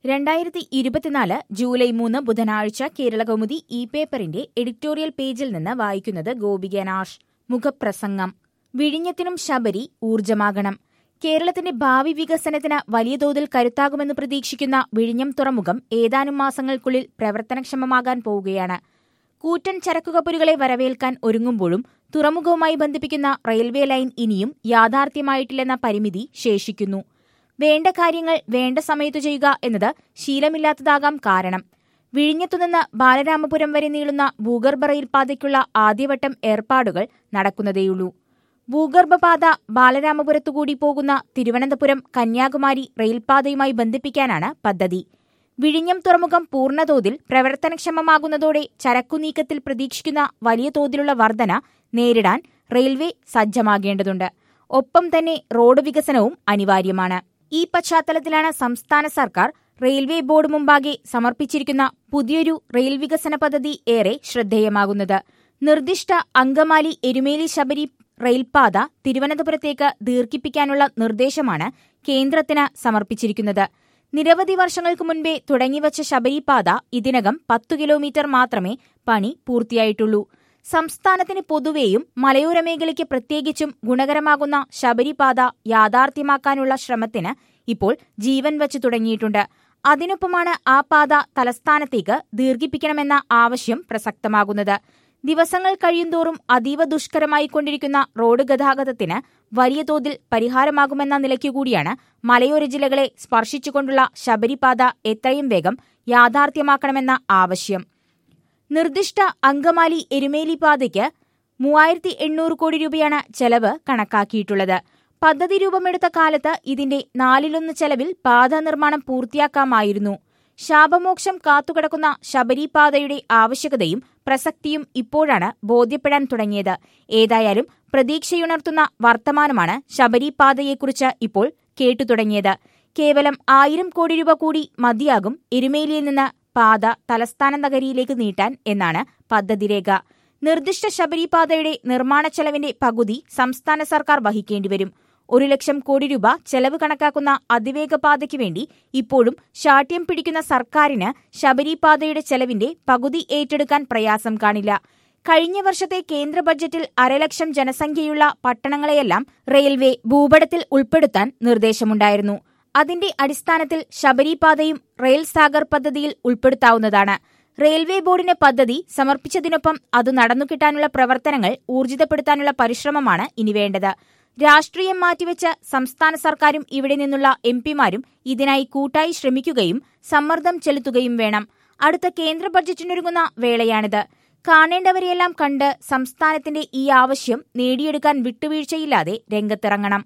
രണ്ടായിരത്തി ഇരുപത്തിനാല് ജൂലൈ മൂന്ന് ബുധനാഴ്ച കേരളകൗമുദി ഇ പേപ്പറിന്റെ എഡിറ്റോറിയൽ പേജിൽ നിന്ന് വായിക്കുന്നത് ഗോപിക നാഷ് മുഖപ്രസംഗം വിഴിഞ്ഞത്തിനും ശബരി ഊർജമാകണം കേരളത്തിന്റെ ഭാവി വികസനത്തിന് വലിയ തോതിൽ കരുത്താകുമെന്ന് പ്രതീക്ഷിക്കുന്ന വിഴിഞ്ഞം തുറമുഖം ഏതാനും മാസങ്ങൾക്കുള്ളിൽ പ്രവർത്തനക്ഷമമാകാൻ പോവുകയാണ് കൂറ്റൻ ചരക്കുകപ്പലുകളെ വരവേൽക്കാൻ ഒരുങ്ങുമ്പോഴും തുറമുഖവുമായി ബന്ധിപ്പിക്കുന്ന റെയിൽവേ ലൈൻ ഇനിയും യാഥാർത്ഥ്യമായിട്ടില്ലെന്ന പരിമിതി ശേഷിക്കുന്നു വേണ്ട കാര്യങ്ങൾ വേണ്ട സമയത്തു ചെയ്യുക എന്നത് ശീലമില്ലാത്തതാകാം കാരണം വിഴിഞ്ഞത്തുനിന്ന് ബാലരാമപുരം വരെ നീളുന്ന ഭൂഗർഭ റെയിൽപാതയ്ക്കുള്ള ആദ്യവട്ടം ഏർപ്പാടുകൾ നടക്കുന്നതേയുള്ളൂ ഭൂഗർഭപാത ബാലരാമപുരത്തുകൂടി പോകുന്ന തിരുവനന്തപുരം കന്യാകുമാരി റെയിൽപാതയുമായി ബന്ധിപ്പിക്കാനാണ് പദ്ധതി വിഴിഞ്ഞം തുറമുഖം പൂർണ്ണതോതിൽ പ്രവർത്തനക്ഷമമാകുന്നതോടെ ചരക്കുനീക്കത്തിൽ പ്രതീക്ഷിക്കുന്ന വലിയ തോതിലുള്ള വർധന നേരിടാൻ റെയിൽവേ സജ്ജമാകേണ്ടതുണ്ട് ഒപ്പം തന്നെ റോഡ് വികസനവും അനിവാര്യമാണ് ഈ പശ്ചാത്തലത്തിലാണ് സംസ്ഥാന സർക്കാർ റെയിൽവേ ബോർഡ് മുമ്പാകെ സമർപ്പിച്ചിരിക്കുന്ന പുതിയൊരു റെയിൽ വികസന പദ്ധതി ഏറെ ശ്രദ്ധേയമാകുന്നത് നിർദ്ദിഷ്ട അങ്കമാലി എരുമേലി ശബരി റെയിൽപാത തിരുവനന്തപുരത്തേക്ക് ദീർഘിപ്പിക്കാനുള്ള നിർദ്ദേശമാണ് കേന്ദ്രത്തിന് സമർപ്പിച്ചിരിക്കുന്നത് നിരവധി വർഷങ്ങൾക്ക് മുൻപേ തുടങ്ങിവച്ച ശബരിപാത ഇതിനകം പത്തു കിലോമീറ്റർ മാത്രമേ പണി പൂർത്തിയായിട്ടുള്ളൂ സംസ്ഥാനത്തിന് പൊതുവെയും മലയോര മേഖലയ്ക്ക് പ്രത്യേകിച്ചും ഗുണകരമാകുന്ന ശബരിപാത യാഥാർത്ഥ്യമാക്കാനുള്ള ശ്രമത്തിന് ഇപ്പോൾ ജീവൻ വച്ചു തുടങ്ങിയിട്ടുണ്ട് അതിനൊപ്പമാണ് ആ പാത തലസ്ഥാനത്തേക്ക് ദീർഘിപ്പിക്കണമെന്ന ആവശ്യം പ്രസക്തമാകുന്നത് ദിവസങ്ങൾ കഴിയുന്തോറും അതീവ ദുഷ്കരമായിക്കൊണ്ടിരിക്കുന്ന റോഡ് ഗതാഗതത്തിന് വലിയ തോതിൽ പരിഹാരമാകുമെന്ന നിലയ്ക്കുകൂടിയാണ് മലയോര ജില്ലകളെ സ്പർശിച്ചുകൊണ്ടുള്ള ശബരിപാത എത്രയും വേഗം യാഥാർത്ഥ്യമാക്കണമെന്ന ആവശ്യം നിർദ്ദിഷ്ട അങ്കമാലി എരുമേലി പാതയ്ക്ക് മൂവായിരത്തി എണ്ണൂറ് കോടി രൂപയാണ് ചെലവ് കണക്കാക്കിയിട്ടുള്ളത് പദ്ധതി രൂപമെടുത്ത കാലത്ത് ഇതിന്റെ നാലിലൊന്ന് ചെലവിൽ പാത നിർമ്മാണം പൂർത്തിയാക്കാമായിരുന്നു ശാപമോക്ഷം കാത്തുകിടക്കുന്ന ശബരിപാതയുടെ ആവശ്യകതയും പ്രസക്തിയും ഇപ്പോഴാണ് ബോധ്യപ്പെടാൻ തുടങ്ങിയത് ഏതായാലും പ്രതീക്ഷയുണർത്തുന്ന വർത്തമാനമാണ് ശബരിപാതയെക്കുറിച്ച് ഇപ്പോൾ കേട്ടുതുടങ്ങിയത് കേവലം ആയിരം കോടി രൂപ കൂടി മതിയാകും എരുമേലിയിൽ നിന്ന് പാത തലസ്ഥാന നഗരിയിലേക്ക് നീട്ടാൻ എന്നാണ് പദ്ധതി രേഖ നിർദ്ദിഷ്ട ശബരിപാതയുടെ നിർമ്മാണ ചെലവിന്റെ പകുതി സംസ്ഥാന സർക്കാർ വഹിക്കേണ്ടിവരും ഒരു ലക്ഷം കോടി രൂപ ചെലവ് കണക്കാക്കുന്ന അതിവേഗ പാതയ്ക്ക് വേണ്ടി ഇപ്പോഴും ശാഠ്യം പിടിക്കുന്ന സർക്കാരിന് ശബരിപാതയുടെ ചെലവിന്റെ പകുതി ഏറ്റെടുക്കാൻ പ്രയാസം കാണില്ല കഴിഞ്ഞ വർഷത്തെ കേന്ദ്ര ബജറ്റിൽ അരലക്ഷം ജനസംഖ്യയുള്ള പട്ടണങ്ങളെയെല്ലാം റെയിൽവേ ഭൂപടത്തിൽ ഉൾപ്പെടുത്താൻ നിർദ്ദേശമുണ്ടായിരുന്നു അതിന്റെ അടിസ്ഥാനത്തിൽ ശബരിപാതയും റെയിൽ സാഗർ പദ്ധതിയിൽ ഉൾപ്പെടുത്താവുന്നതാണ് റെയിൽവേ ബോർഡിന് പദ്ധതി സമർപ്പിച്ചതിനൊപ്പം അത് നടന്നുകിട്ടാനുള്ള പ്രവർത്തനങ്ങൾ ഊർജിതപ്പെടുത്താനുള്ള പരിശ്രമമാണ് ഇനി വേണ്ടത് രാഷ്ട്രീയം മാറ്റിവെച്ച് സംസ്ഥാന സർക്കാരും ഇവിടെ നിന്നുള്ള എം പിമാരും ഇതിനായി കൂട്ടായി ശ്രമിക്കുകയും സമ്മർദ്ദം ചെലുത്തുകയും വേണം അടുത്ത കേന്ദ്ര ബജറ്റിനൊരുങ്ങുന്ന വേളയാണിത് കാണേണ്ടവരെയെല്ലാം കണ്ട് സംസ്ഥാനത്തിന്റെ ഈ ആവശ്യം നേടിയെടുക്കാൻ വിട്ടുവീഴ്ചയില്ലാതെ രംഗത്തിറങ്ങണം